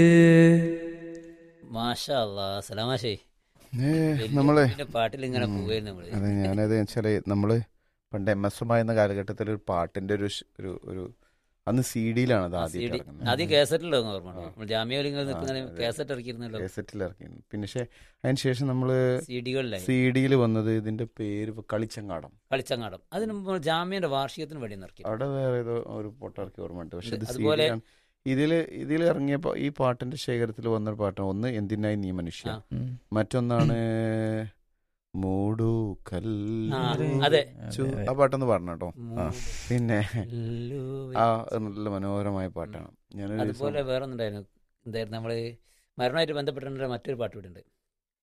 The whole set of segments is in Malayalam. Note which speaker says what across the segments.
Speaker 1: മാഷാ അല്ലാ സലാമാശേ
Speaker 2: ഏ, നമ്മള്
Speaker 1: പാട്ടിൽ ഇങ്ങനെ പോവുകയായിരുന്നു നമ്മള്
Speaker 2: അതെ ഞാനത് വെച്ചാല് നമ്മള് പണ്ട് എം എസ് എം ആയിരുന്ന കാലഘട്ടത്തിൽ ഒരു പാട്ടിന്റെ ഒരു ഷ്- ഒരു ഒരു അന്ന് സി ഡിയിലാണ് അത്
Speaker 1: ആ,
Speaker 2: ആദ്യം
Speaker 1: CD ആദ്യം കാസറ്റിലോ ഓർമ്മ
Speaker 2: ആ.
Speaker 1: നമ്മൾ ജാമ്യയിൽ ഇങ്ങനെ നിൽക്കുന്ന
Speaker 2: ആ, അതെ.
Speaker 1: കാസറ്റ് ഇറക്കിയിരുന്നല്ലോ
Speaker 2: കേസറ്റിൽ ഇറക്കി പിന്നെ പക്ഷെ അതിന് ശേഷം നമ്മള്
Speaker 1: സി ഡികളിലായി
Speaker 2: സി ഡിയിൽ വന്നത് ഇതിന്റെ പേര് ഇപ്പൊ കളിച്ചങ്ങാടം
Speaker 1: കളിച്ചങ്ങാടം അതിന് മുമ്പ് ജാമ്യന്റെ വാർഷികത്തിന് വേണ്ടി ഇറക്കി
Speaker 2: അവിടെ വേറെ ഏതോ ഒരു പൊട്ടിറക്കി ഓർമ്മയുണ്ട് പക്ഷെ ഇത് സി
Speaker 1: അതുപോലെ-
Speaker 2: ഡിയിലാണ് ഇതില് ഇതിൽ ഇറങ്ങിയപ്പോ ഈ പാട്ടിന്റെ ശേഖരത്തിൽ വന്നൊരു പാട്ടാണ് ഒന്ന് എന്തിനായി നീ മനുഷ്യ
Speaker 1: ആ.
Speaker 2: മറ്റൊന്നാണ് മൂടു
Speaker 1: ആ,
Speaker 2: കല്ല്
Speaker 1: അതെ.
Speaker 2: ചു- ആ പാട്ടൊന്ന് പറഞ്ഞു കേട്ടോ ആ. പിന്നെ
Speaker 1: മൂലു
Speaker 2: ആ നല്ല മനോഹരമായ പാട്ടാണ് ഞാനൊരു ദിവസം-
Speaker 1: അതുപോലെ വേറെ ഒന്നുണ്ടായിരുന്നു എന്തായിരുന്നു നമ്മള് മരണമായിട്ട് ബന്ധപ്പെട്ടിട്ടുള്ള മറ്റൊരു പാട്ട് ഇവിടെ ഉണ്ട്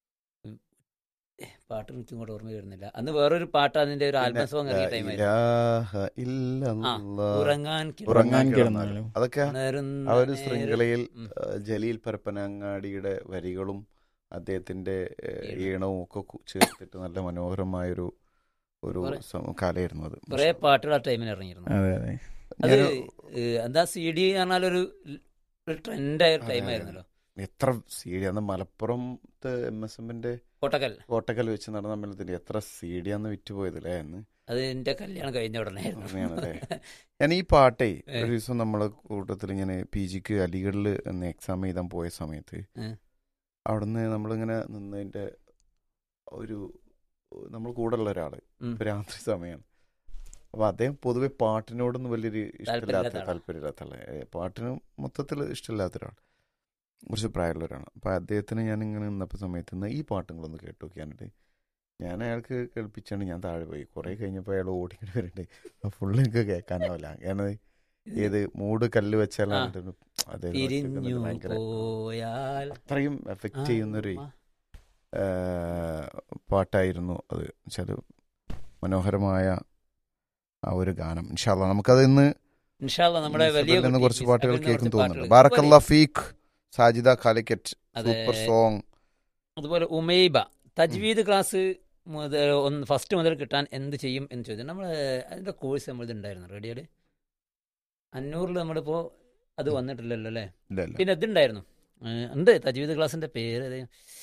Speaker 1: പാട്ട് എനിക്ക് ഇങ്ങോട്ട് ഓർമ്മ വരുന്നില്ല അന്ന് വേറൊരു പാട്ട് അതിന്റെ ഒരു ആൽബം
Speaker 2: പിന്നെ,
Speaker 1: സോങ് ഇറങ്ങിയ
Speaker 2: ലാ
Speaker 1: ടൈമായിരുന്നു
Speaker 2: ഇലാഹ ഇല്ലല്ലാഹ്.
Speaker 1: ഉറങ്ങാൻ കിട-
Speaker 2: ഉറങ്ങാൻ
Speaker 3: ഉറങ്ങാൻ
Speaker 2: കിടന്നാലും
Speaker 3: കിടന്നാലും.
Speaker 2: അതൊക്കെ
Speaker 1: ഉണരുന്ന
Speaker 2: ആ ഒരു
Speaker 1: നേരം-
Speaker 2: ശൃംഖലയിൽ
Speaker 1: ഉം.
Speaker 2: ആ, ജലീൽ പരപ്പനങ്ങാടിയുടെ വരികളും അദ്ദേഹത്തിന്റെ ഏ,
Speaker 1: ഈണം.
Speaker 2: ഈണവും ഒക്കെ കു- ചേർത്തിട്ട് നല്ല മനോഹരമായൊരു ഒരു
Speaker 1: കുറെ-
Speaker 2: സം- കാലമായിരുന്നു അത്
Speaker 1: കുറെ പാട്ടുകൾ ആ ടൈമിൽ ഇറങ്ങിയിരുന്നു
Speaker 3: അതെ അതെ
Speaker 1: അത്
Speaker 2: ഞാന്
Speaker 1: ഏഹ്, എന്താ സി ഡി പറഞ്ഞാൽ ഒരു ഒരു ട്രെൻഡായ ഒരു
Speaker 2: അതെ.
Speaker 1: ടൈമായിരുന്നല്ലോ
Speaker 2: എത്ര സി ഡി അന്ന് മലപ്പുറത്ത് എം എസ് എമ്മിന്റെ
Speaker 1: കോട്ടക്കൽ
Speaker 2: കോട്ടക്കൽ വെച്ച് നടന്ന അമ്പലത്തിന്റെ എത്ര സി ഡി അന്ന് വിറ്റുപോയതല്ലേ എന്ന്
Speaker 1: അത് എന്റെ കല്യാണം കഴിഞ്ഞ ഉടനെ
Speaker 2: ഓർമ്മയാണല്ലേ? ഞാൻ ഈ പാട്ടേ
Speaker 1: ഏ.
Speaker 2: ഒരു ദിവസം നമ്മളെ കൂട്ടത്തിൽ ഇങ്ങനെ പി ജിക്ക് അലിഗഡിൽ ഒന്ന് എക്സാം എഴുതാൻ പോയ സമയത്ത്
Speaker 1: ഏ.
Speaker 2: അവിടുന്ന് നമ്മളിങ്ങനെ നിന്നതിന്റെ ഒരു നമ്മൾ കൂടെ ഉള്ള ഒരാള്
Speaker 1: ഉം.
Speaker 2: ഇപ്പൊ രാത്രി സമയമാണ് അപ്പൊ അദ്ദേഹം പൊതുവെ പാട്ടിനോടൊന്നും വലിയൊരു ഇഷ്ടമില്ലാത്ത
Speaker 1: താല്പര്യമില്ലാത്ത ആളാ.
Speaker 2: താല്പര്യമില്ലാത്ത ആള് ഏ, പാട്ടിന് മൊത്തത്തിൽ ഇഷ്ടമില്ലാത്ത ഒരാൾ കുറച്ച് പ്രായമുള്ള ഒരാളാണ് അപ്പൊ അദ്ദേഹത്തിന് ഞാൻ ഇങ്ങനെ നിന്നപ്പോൾ സമയത്ത് നിന്ന് ഈ പാട്ടുകളൊന്ന് കേട്ടു നോക്കിയാണ്ട് ഞാൻ അയാൾക്ക് കേൾപ്പിച്ചാണ് ഞാൻ താഴെ പോയി കുറെ കഴിഞ്ഞപ്പോൾ അയാൾ ഓടിങ്ങനെ വരുന്നുണ്ട് ഫുള്ള് എനിക്ക് കേൾക്കാനാവില്ല കാരണം ഏത് മൂട് കല്ല് വെച്ചാലാണ് അത്
Speaker 1: പിരിഞ്ഞു
Speaker 2: ഭയങ്കര
Speaker 1: പോയാൽ
Speaker 2: അത്രയും എഫക്റ്റ് ചെയ്യുന്നൊരു
Speaker 1: ആ,
Speaker 2: ആ, പാട്ടായിരുന്നു അത് വെച്ചാൽ മനോഹരമായ ആ ഒരു ഗാനം ഇൻഷാല്ല നമുക്കത് ഇന്ന്
Speaker 1: ഇൻഷാല്ലാ നമ്മുടെ വലിയ
Speaker 2: ഇസബെല്ലിൽ നിന്ന്
Speaker 1: കുട്ടി,
Speaker 2: കുറച്ച് പാട്ടുകൾ
Speaker 1: ഇസബെല്ലിൽ നിന്ന്
Speaker 2: കേൾക്കും
Speaker 1: കുറച്ച്
Speaker 2: തോന്നുന്നുണ്ട്
Speaker 1: പാട്ടുകൾ.
Speaker 2: ബാറക്കല്ല ഫീഖ് സാജിദ കാലിക്കറ്റ്
Speaker 1: അതെ.
Speaker 2: സൂപ്പർ സോങ്
Speaker 1: അതുപോലെ ഉമൈബ തജ്വീദ് ക്ലാസ് മുതൽ ഒന്ന് ഫസ്റ്റ് മുതൽ കിട്ടാൻ എന്ത് ചെയ്യും എന്ന് ചോദിച്ചു നമ്മൾ അതിന്റെ കോഴ്സ് നമ്മൾ ഉണ്ടായിരുന്നു റേഡിയോയിൽ അഞ്ഞൂറിൽ നമ്മളിപ്പോ അത് വന്നിട്ടില്ലല്ലോ അല്ലേ
Speaker 2: ഇല്ല ഇല്ല
Speaker 1: പിന്നെ ഇതുണ്ടായിരുന്നു ഏഹ് ഉണ്ട് തജ്വീദ് ക്ലാസിന്റെ പേര് ഏത്?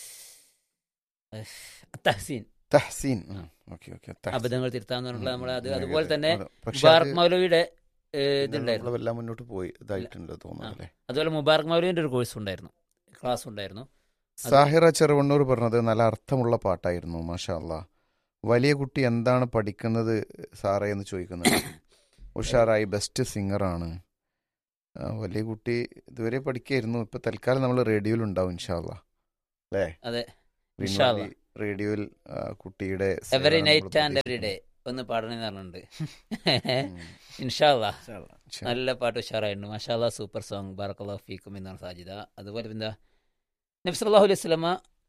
Speaker 1: ഏഹ്, തഹസീൻ
Speaker 2: തഹസീൻ ഓക്കെ ഓക്കെ
Speaker 1: അബദ്ധങ്ങൾ തിരുത്താന്ന് പറഞ്ഞിട്ടുള്ള നമ്മൾ അത് അതുപോലെ തന്നെ
Speaker 2: പക്ഷേ
Speaker 1: മുബാറക്
Speaker 2: അത്
Speaker 1: മൗലവിയുടെ ഏഹ്,
Speaker 2: പിന്നെ
Speaker 1: ഇതുണ്ടായിരുന്നു
Speaker 2: നമ്മള് എല്ലാം മുന്നോട്ട് പോയി ഇതായിട്ടുണ്ട് തോന്നുന്നു അല്ലേ
Speaker 1: അതുപോലെ മുബാറക് മൗലവിന്റെ ഒരു കോഴ്സ് ഉണ്ടായിരുന്നു ക്ലാസ് ഉണ്ടായിരുന്നു അത്
Speaker 2: സാഹിറ ചെറുവണ്ണൂർ പറഞ്ഞത് നല്ല അർത്ഥമുള്ള പാട്ടായിരുന്നു മാഷാ അല്ലാ വലിയ കുട്ടി എന്താണ് പഠിക്കുന്നത് സാറേ എന്ന് ചോദിക്കുന്നുണ്ട് ഉഷാറായി ബെസ്റ്റ് സിംഗറാണ് ആ, വലിയ കുട്ടി ഇതുവരെ പഠിക്കായിരുന്നു ഇപ്പൊ തൽക്കാലം നമ്മൾ റേഡിയോയിൽ ഉണ്ടാവും ഇൻഷാല്ല അല്ലേ
Speaker 1: അതെ
Speaker 2: റിനു
Speaker 1: ഇൻഷാ
Speaker 2: അലി റേഡിയോയിൽ ആ, കുട്ടിയുടെ
Speaker 1: എവറി
Speaker 2: സേവനം
Speaker 1: നൈറ്റ്
Speaker 2: നമ്മൾ
Speaker 1: ആൻഡ് എവറി ഡേ
Speaker 2: പ്രതീക്ഷിക്കുന്നു.
Speaker 1: ഒന്ന് പാടണമെന്ന് പറഞ്ഞിട്ടുണ്ട്
Speaker 2: ഉം.
Speaker 1: ഇൻഷാല്ലാ
Speaker 2: ഇൻഷാ.
Speaker 1: നല്ല പാട്ട് ഉഷാറായിരുന്നു മഷാല്ല സൂപ്പർ സോങ് ബാറക്കല്ലാ ഫീക്കും എന്നാണ് സാജിദ അതുപോലെ എന്താ നബ്സല്ലാഹു അലൈഹി സ്വലമ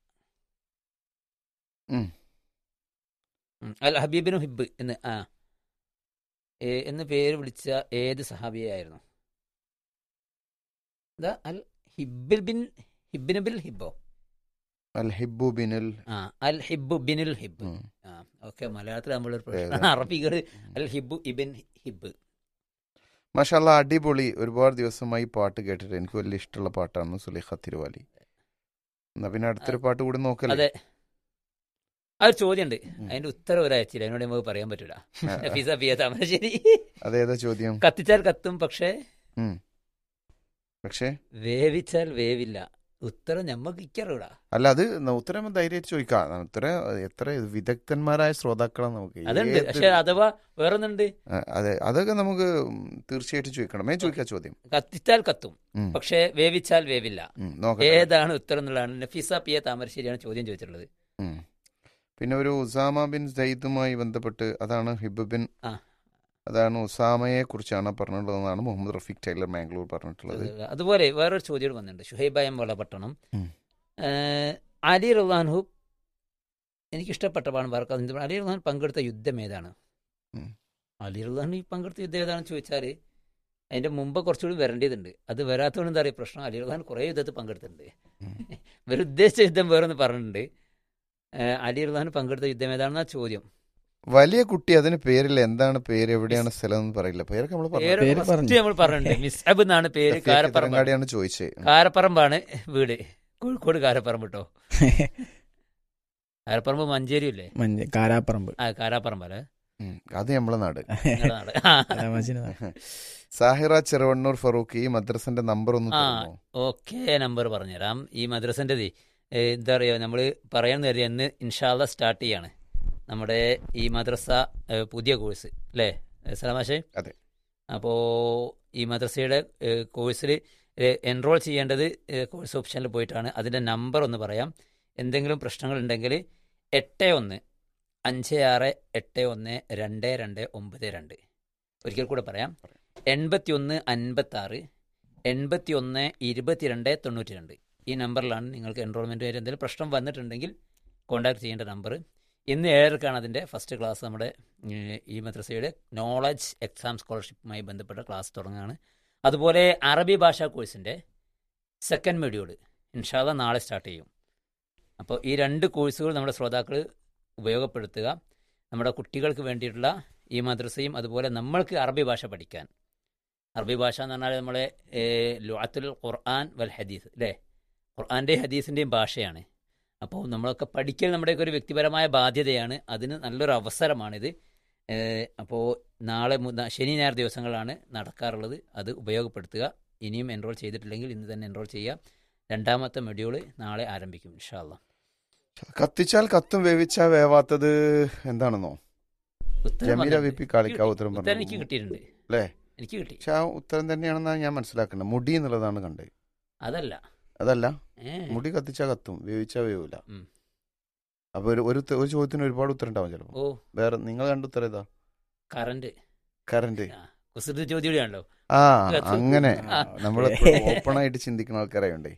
Speaker 2: ഉം.
Speaker 1: അൽ ഹബീബിനു ഹിബ് എന്ന് ആ ഏ, എന്ന് പേര് വിളിച്ച ഏത് സഹാബിയായിരുന്നു എന്താ അൽ ഹിബിൽ ബിൻ ഹിബിന് ബിൽ ഹിബോ
Speaker 2: അൽ ഹിബു ബിനുൽ
Speaker 1: ആ അൽ ഹിബു ബിനുൽ ഹിബ്
Speaker 2: ഉം.
Speaker 1: ആ ഓക്കെ മലയാളത്തിൽ നമ്മളൊരു പ്രശ്നം
Speaker 2: ഏതാ?
Speaker 1: അറബികൾ അൽ ഹിബു ഇബിൻ ഹിബ്
Speaker 2: മാഷാല്ല അടിപൊളി ഒരുപാട് ദിവസമായി പാട്ട് കേട്ടിട്ട് എനിക്ക് വലിയ ഇഷ്ടമുള്ള പാട്ടാണ് സുലേഖ തിരുവാലി എന്നാ പിന്നെ അടുത്തൊരു പാട്ട് കൂടി നോക്കല്ലേ
Speaker 1: അതെ ആ ഒരു ചോദ്യമുണ്ട്
Speaker 2: ഉം.
Speaker 1: അതിന്റെ ഉത്തരം ഒരാഴ്ചയില്ല എന്നോട് നമുക്ക് പറയാൻ പറ്റൂല
Speaker 2: ആ, ആ.
Speaker 1: നഫീസ പിയ താമരശ്ശേരി
Speaker 2: അതേതാ ചോദ്യം
Speaker 1: കത്തിച്ചാൽ കത്തും പക്ഷേ
Speaker 2: ഉം. പക്ഷേ
Speaker 1: വേവിച്ചാൽ വേവില്ല ഉത്തരം ഞമ്മക്ക് ഇക്കറിയൂടാ
Speaker 2: അല്ല അത് ന- ഉത്തരം ധൈര്യമായിട്ട് ചോദിക്കാം ഉത്തരം എത്ര വിദഗ്ധന്മാരായ ശ്രോതാക്കളാണ് നമുക്ക്
Speaker 1: അതുണ്ട്
Speaker 2: ഏത്-
Speaker 1: പക്ഷെ അഥവാ വേറൊന്നുണ്ട്
Speaker 2: ആ, അതെ അതൊക്കെ നമുക്ക് ഉം, തീർച്ചയായിട്ടും ചോദിക്കണം മേ ചോദിക്കാം ചോദ്യം
Speaker 1: കത്തിച്ചാൽ കത്തും
Speaker 2: ഉം,
Speaker 1: പക്ഷേ വേവിച്ചാൽ വേവില്ല
Speaker 2: ഉം, നോക്കട്ടെ
Speaker 1: ഏതാണ് ഉത്തരം എന്നുള്ളതാണ് നഫീസ പിയ താമരശ്ശേരിയാണ് ചോദ്യം ചോദിച്ചിട്ടുള്ളത്
Speaker 2: ഉം. പിന്നെ ഒരു ഉസാമ ബിൻ സയ്യിദുമായി ബന്ധപ്പെട്ട് അതാണ് ഹിബ് ബിൻ
Speaker 1: ആ.
Speaker 2: അതാണ് ഉസാമയെ കുറിച്ചാണ് പറഞ്ഞിട്ടുള്ളതെന്നാണ് മുഹമ്മദ് റഫീഖ് ടൈലർ ബാംഗ്ലൂർ പറഞ്ഞിട്ടുള്ളത്
Speaker 1: അതുപോലെ വേറൊരു ചോദ്യം കൂടി വന്നിട്ടുണ്ട് ഷുഹൈബായം വളപട്ടണം
Speaker 2: ഉം.
Speaker 1: ഏഹ്, അലി റുഹാൻഹു എനിക്കിഷ്ടപ്പെട്ട പാണ് പറക്കാം അലി റുഹാൻ പങ്കെടുത്ത യുദ്ധം ഏതാണ്
Speaker 2: ഉം.
Speaker 1: അലി റുഹാൻ ഈ പങ്കെടുത്ത യുദ്ധം ഏതാണെന്ന് ചോദിച്ചാൽ അതിന്റെ മുമ്പ് കുറച്ചുകൂടി വരേണ്ടതുണ്ട് അത് വരാത്തതുകൊണ്ട് എന്താ പറയുക പ്രശ്നം അലി റുഹാൻ കുറേ യുദ്ധത്തിൽ പങ്കെടുത്തിട്ടുണ്ട്
Speaker 2: ഉം.
Speaker 1: ഇവർ ഉദ്ദേശിച്ച യുദ്ധം വേറൊന്ന് പറഞ്ഞിട്ടുണ്ട് ഏഹ്, അലി റുഹാൻ പങ്കെടുത്ത യുദ്ധം ഏതാണെന്നാ ചോദ്യം
Speaker 2: വലിയ കുട്ടി അതിന് പേരില്ല എന്താണ് പേര് എവിടെയാണ് സ്ഥലം എന്ന് പറയില്ല പേരൊക്കെ നമ്മൾ
Speaker 1: പേര്
Speaker 3: പേര്
Speaker 1: ഫസ്റ്റ്
Speaker 3: പറഞ്ഞു.
Speaker 1: നമ്മൾ പറഞ്ഞിട്ടുണ്ട് മിസ്അബ് എന്നാണ് പേര് കാരപ്പറമ്പാണ്
Speaker 2: തിരങ്ങാടിയാണ് ചോദിച്ചത്
Speaker 1: കാരപ്പറമ്പാണ് വീട് കോഴിക്കോട് കാരപ്പറമ്പ് കേട്ടോ കാരപ്പറമ്പ് മഞ്ചേരി അല്ലേ
Speaker 3: മഞ്ഞ കാരാപ്പറമ്പ്
Speaker 1: ആ കാരാപ്പറമ്പല്ലേ
Speaker 2: ഉം, അത് നമ്മളെ നാട്
Speaker 1: നിങ്ങളുടെ നാട് ആ.
Speaker 3: സലാമാശിന്
Speaker 2: സാഹിറ ചെറുവണ്ണൂർ ഫറൂഖ് ഈ മദ്രസന്റെ നമ്പർ ഒന്ന്
Speaker 1: ആ.
Speaker 2: തരുമോ
Speaker 1: ഓക്കെ നമ്പർ പറഞ്ഞുതരാം ഈ മദ്രസൻ്റെ എന്താ പറയുക നമ്മൾ പറയാൻ കരുതിയ എന്ന് ഇൻഷാല്ല സ്റ്റാർട്ട് ചെയ്യാണ് നമ്മുടെ ഈ മദ്രസ ഏ, പുതിയ കോഴ്സ് അല്ലേ സലാമാഷേ
Speaker 2: അതെ.
Speaker 1: അപ്പോൾ ഈ മദ്രസയുടെ കോഴ്സിൽ എൻറോൾ ചെയ്യേണ്ടത് ഏ, കോഴ്സ് ഓപ്ഷനിൽ പോയിട്ടാണ് അതിൻ്റെ നമ്പർ ഒന്ന് പറയാം എന്തെങ്കിലും പ്രശ്നങ്ങളുണ്ടെങ്കിൽ എട്ട് ഒന്ന് അഞ്ച് ആറ് എട്ട് ഒന്ന് രണ്ട് രണ്ട് ഒമ്പത് രണ്ട് ഒരിക്കൽ കൂടെ പറയാം എൺപത്തി ഒന്ന് അൻപത്തി ആറ് എൺപത്തി ഒന്ന് ഇരുപത്തിരണ്ട് തൊണ്ണൂറ്റി രണ്ട് ഈ നമ്പറിലാണ് നിങ്ങൾക്ക് എൻറോൾമെൻറ്റ് ആയിട്ട് എന്തെങ്കിലും പ്രശ്നം വന്നിട്ടുണ്ടെങ്കിൽ കോൺടാക്ട് ചെയ്യേണ്ട നമ്പർ ഇന്ന് ഏഴരക്കാണ് അതിൻ്റെ ഫസ്റ്റ് ക്ലാസ് നമ്മുടെ ഏഹ്, ഈ മദ്രസയുടെ നോളജ് എക്സാം സ്കോളർഷിപ്പുമായി ബന്ധപ്പെട്ട ക്ലാസ് തുടങ്ങുകയാണ് അതുപോലെ അറബി ഭാഷാ കോഴ്സിൻ്റെ സെക്കൻഡ് മൊഡ്യൂൾ ഇൻഷാല്ല നാളെ സ്റ്റാർട്ട് ചെയ്യും അപ്പോൾ ഈ രണ്ട് കോഴ്സുകൾ നമ്മുടെ ശ്രോതാക്കൾ ഉപയോഗപ്പെടുത്തുക നമ്മുടെ കുട്ടികൾക്ക് വേണ്ടിയിട്ടുള്ള ഈ മദ്രസയും അതുപോലെ നമ്മൾക്ക് അറബി ഭാഷ പഠിക്കാൻ അറബി ഭാഷ എന്ന് പറഞ്ഞാൽ നമ്മളെ ലുഅത്തുൽ ഖുർആൻ വൽ ഹദീസ് അല്ലേ ഖുർആൻ്റെയും ഹദീസിൻ്റെയും ഭാഷയാണ് അപ്പോൾ നമ്മളൊക്കെ പഠിക്കൽ നമ്മുടെയൊക്കെ ഒരു വ്യക്തിപരമായ ബാധ്യതയാണ് അതിന് നല്ലൊരു അവസരമാണിത് അപ്പോൾ നാളെ മുത- ശനി ഞായർ ദിവസങ്ങളാണ് നടക്കാറുള്ളത് അത് ഉപയോഗപ്പെടുത്തുക ഇനിയും എൻറോൾ ചെയ്തിട്ടില്ലെങ്കിൽ ഇന്ന് തന്നെ എൻറോൾ ചെയ്യുക രണ്ടാമത്തെ മൊഡ്യൂള് നാളെ ആരംഭിക്കും ഇൻഷാല്ല
Speaker 2: കത്തിച്ചാൽ കത്തും വേവിച്ചാ വേവാത്തത് എന്താണെന്നോ
Speaker 1: ഉത്തരം
Speaker 2: ജമീല വി
Speaker 1: വന്നിട്ടുണ്ട്.
Speaker 2: പി കാളിക്കാവ് ഉത്തരം
Speaker 1: ഉത്തരം എനിക്ക്
Speaker 2: പറഞ്ഞു
Speaker 1: കിട്ടിയിട്ടുണ്ട്
Speaker 2: അല്ലേ
Speaker 1: എനിക്ക് കിട്ടി
Speaker 2: പക്ഷെ ആ ഉത്തരം തന്നെയാണെന്നാണ് ഞാൻ മനസ്സിലാക്കുന്നത് മുടി എന്നുള്ളതാണ് കണ്ടത്
Speaker 1: അതല്ല
Speaker 2: അതല്ല
Speaker 1: ഏ
Speaker 2: മുടി കത്തിച്ചാ കത്തും വേവിച്ചാ വേവൂല
Speaker 1: ഉം.
Speaker 2: അപ്പൊ ഒരു ഒരു ഉത്ത- ഒരു ചോദ്യത്തിന് ഒരുപാട് ഉത്തരം ഉണ്ടാവും ചിലപ്പോ
Speaker 1: ഓ
Speaker 2: വേറെ നിങ്ങൾ കണ്ട ഉത്തരം ഏതാ
Speaker 1: കറണ്ട്
Speaker 2: കറണ്ട്
Speaker 1: കുസൃതി ചോദ്യമാണല്ലോ
Speaker 2: ആ
Speaker 1: കത്തും.
Speaker 2: അങ്ങനെ
Speaker 1: ആ.
Speaker 2: നമ്മൾ ഓപ്പൺ ആയിട്ട് ചിന്തിക്കുന്ന ആൾക്കാരായോണ്ടേ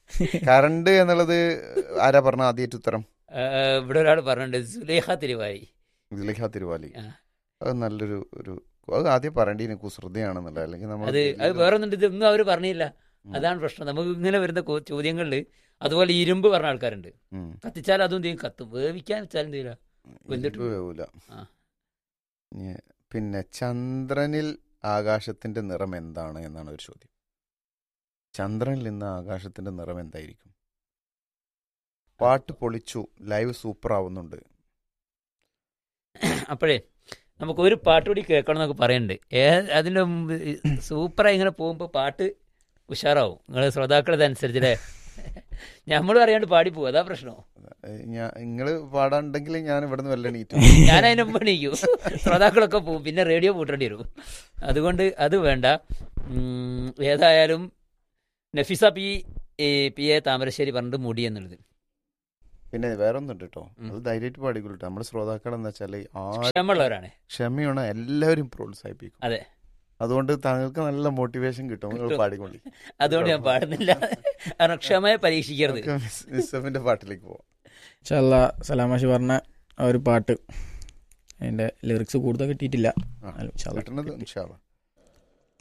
Speaker 2: കറണ്ട് എന്നുള്ളത് ആരാ പറഞ്ഞ ആദ്യമായിട്ട് ഉത്തരം
Speaker 1: ഇവിടെ ഒരാൾ പറഞ്ഞിട്ടുണ്ട് സുലേഖ തിരുവായി
Speaker 2: ഇതിലേഖ തിരുവാലി
Speaker 1: ആ.
Speaker 2: അത് നല്ലൊരു ഒരു അത് ആദ്യം പറയേണ്ടി കുസൃതിയാണെന്നുള്ള അല്ലെങ്കിൽ നമ്മൾ
Speaker 1: അത് അത് വേറെ ഒന്നുണ്ട് ഇതൊന്നും അവർ പറഞ്ഞില്ല അതാണ് പ്രശ്നം നമുക്ക് ഇങ്ങനെ വരുന്ന കോ- ചോദ്യങ്ങളിൽ അതുപോലെ ഇരുമ്പ് പറഞ്ഞ ആൾക്കാരുണ്ട് കത്തിച്ചാൽ അതും ചെയ്യും കത്തും വേവിക്കാൻ വെച്ചാലും ചെയ്യില്ല വെന്തിട്ട്
Speaker 2: വേവൂല
Speaker 1: ആ.
Speaker 2: ഇനി പിന്നെ ചന്ദ്രനിൽ ആകാശത്തിന്റെ നിറം എന്താണ് എന്നാണ് ഒരു ചോദ്യം ചന്ദ്രനിൽ നിന്ന് ആകാശത്തിന്റെ നിറം എന്തായിരിക്കും പാട്ട് പൊളിച്ചു ലൈവ് സൂപ്പർ ആവുന്നുണ്ട്
Speaker 1: അപ്പോഴേ നമുക്ക് ഒരു പാട്ട് കൂടി കേൾക്കണം എന്നൊക്കെ പറയുന്നുണ്ട് ഏ അതിൻ്റെ മുമ്പ് സൂപ്പറായി ഇങ്ങനെ പോകുമ്പോൾ പാട്ട് ഉഷാറാവും നിങ്ങൾ ശ്രോതാക്കളതനുസരിച്ചല്ലേ നമ്മൾ അറിയാണ്ട് പാടി പോകും അതാ പ്രശ്നം
Speaker 2: ഞാൻ നിങ്ങള് പാടാണ്ടെങ്കിൽ ഞാൻ ഇവിടുന്ന് വല്ല എണീറ്റു
Speaker 1: ഞാൻ അതിന് മുമ്പ് എണീക്കും ശ്രോതാക്കളൊക്കെ പോകും പിന്നെ റേഡിയോ പൂട്ടേണ്ടി വരും അതുകൊണ്ട് അത് വേണ്ട ഉം, ഏതായാലും നഫീസ പി ഏ, പി എ താമരശ്ശേരി പറഞ്ഞിട്ട് മുടി എന്നുള്ളത്
Speaker 2: പിന്നെ വേറെ ഒന്നുണ്ട് കേട്ടോ
Speaker 1: ഉം.
Speaker 2: അത് ധൈര്യമായിട്ട് പാടിക്കൊള്ളൂ നമ്മുടെ ശ്രോതാക്കൾ എന്താ വെച്ചാല് ആ
Speaker 1: ക്ഷമയുള്ളവരാണ്
Speaker 2: ക്ഷമയാണ് എല്ലാവരും പ്രോത്സാഹിപ്പിക്കും
Speaker 1: അതെ.
Speaker 2: അതുകൊണ്ട് താങ്കൾക്ക് നല്ല മോട്ടിവേഷൻ കിട്ടും നിങ്ങൾ
Speaker 1: കിട്ടും.
Speaker 2: പാടിക്കൊള്ളി
Speaker 1: അതുകൊണ്ട് ഞാൻ പാടുന്നില്ല കാരണം ക്ഷമയെ പരീക്ഷിക്കരുത്
Speaker 2: നമുക്ക് മിസ് മിസ്സഫിന്റെ പാട്ടിലേക്ക് പോവാം
Speaker 3: ഇൻഷാല്ല സലാമാഷി പറഞ്ഞ ആ ഒരു പാട്ട് അതിന്റെ ലിറിക്സ് കൂടുതൽ കിട്ടിയിട്ടില്ല
Speaker 2: ആ.
Speaker 3: എന്നാലും ഇൻഷാല്ലാ
Speaker 2: കിട്ടുന്നത്
Speaker 3: കിട്ടി.
Speaker 2: ഇൻഷാല്ലാ